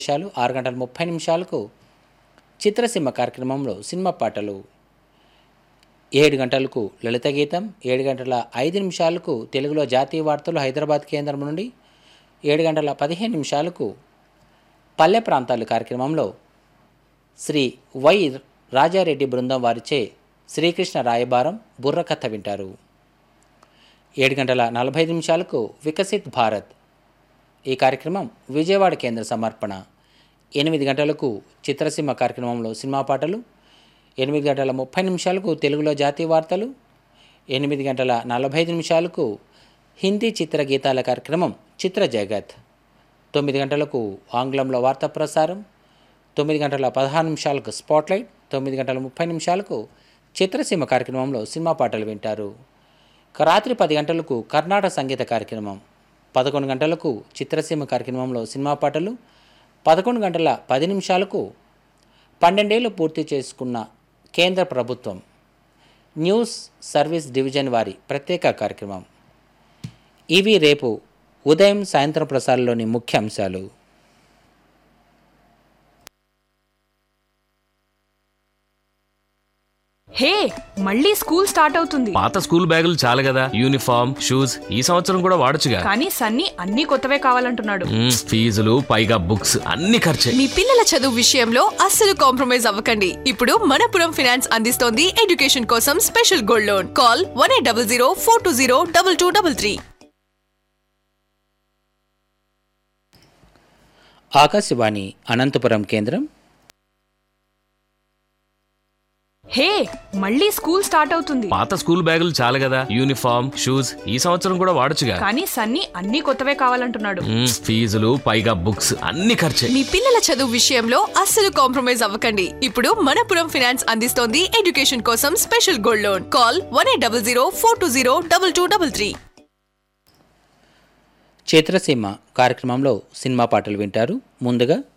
నిమిషాలు ఆరు గంటల ముప్పై నిమిషాలకు చిత్రసీమ కార్యక్రమంలో సినిమా పాటలు ఏడు గంటలకు లలిత గీతం ఏడు గంటల ఐదు నిమిషాలకు తెలుగులో జాతీయ వార్తలు హైదరాబాద్ కేంద్రం నుండి ఏడు గంటల పదిహేను నిమిషాలకు పల్లె ప్రాంతాలు కార్యక్రమంలో శ్రీ వై రాజారెడ్డి బృందం వారిచే శ్రీకృష్ణ రాయబారం బుర్రకథ వింటారు ఏడు గంటల నలభై ఐదు నిమిషాలకు వికసిత్ భారత్ ఈ కార్యక్రమం విజయవాడ కేంద్ర సమర్పణ ఎనిమిది గంటలకు చిత్రసీమ కార్యక్రమంలో సినిమా పాటలు ఎనిమిది గంటల ముప్పై నిమిషాలకు తెలుగులో జాతీయ వార్తలు ఎనిమిది గంటల నలభై ఐదు నిమిషాలకు హిందీ చిత్ర గీతాల కార్యక్రమం చిత్ర జగత్ తొమ్మిది గంటలకు ఆంగ్లంలో వార్తా ప్రసారం తొమ్మిది గంటల పదహారు నిమిషాలకు స్పాట్లైట్ తొమ్మిది గంటల ముప్పై నిమిషాలకు చిత్రసీమ కార్యక్రమంలో సినిమా పాటలు వింటారు ఇక రాత్రి పది గంటలకు కర్ణాటక సంగీత కార్యక్రమం పదకొండు గంటలకు చిత్రసీమ కార్యక్రమంలో సినిమా పాటలు పదకొండు గంటల పది నిమిషాలకు పన్నెండేళ్లు పూర్తి చేసుకున్న కేంద్ర ప్రభుత్వం న్యూస్ సర్వీస్ డివిజన్ వారి ప్రత్యేక కార్యక్రమం ఇవి రేపు ఉదయం సాయంత్రం ప్రసారంలోని ముఖ్య అంశాలు హే మళ్ళీ స్కూల్ స్టార్ట్ అవుతుంది పాత స్కూల్ బ్యాగులు చాలు కదా యూనిఫామ్ షూస్ ఈ సంవత్సరం కూడా వాడొచ్చుగా కానీ సన్నీ అన్ని కొత్తవే కావాలంటున్నాడు మ్మ్, ఫీజులు పైగా బుక్స్ అన్ని ఖర్చే మీ పిల్లల చదువు విషయంలో అస్సలు కాంప్రమైజ్ అవ్వకండి ఇప్పుడు మనపురం ఫినాన్స్ అందిస్తోంది ఎడ్యుకేషన్ కోసం special gold loan call one eight double zero four two zero double two double three Akashvani Anantapuram కేంద్రం హే మళ్ళీ స్కూల్ స్టార్ట్ అవుతుంది పాత స్కూల్ బ్యాగులు చాలు కదా యూనిఫామ్ షూస్ ఈ సంవత్సరం కూడా వాడొచ్చుగా కానీ సన్నీ అన్ని కొత్తవే కావాలంటున్నాడు మ్మ్, ఫీజులు పైగా బుక్స్ అన్ని ఖర్చే మీ పిల్లల చదువు విషయంలో అస్సలు కాంప్రమైజ్ అవ్వకండి ఇప్పుడు మనపురం ఫినాన్స్ అందిస్తోంది ఎడ్యుకేషన్ కోసం special gold loan call one eight double zero four two zero double two double three చిత్రసీమ కార్యక్రమంలో సినిమా పాటలు వింటారు ముందుగా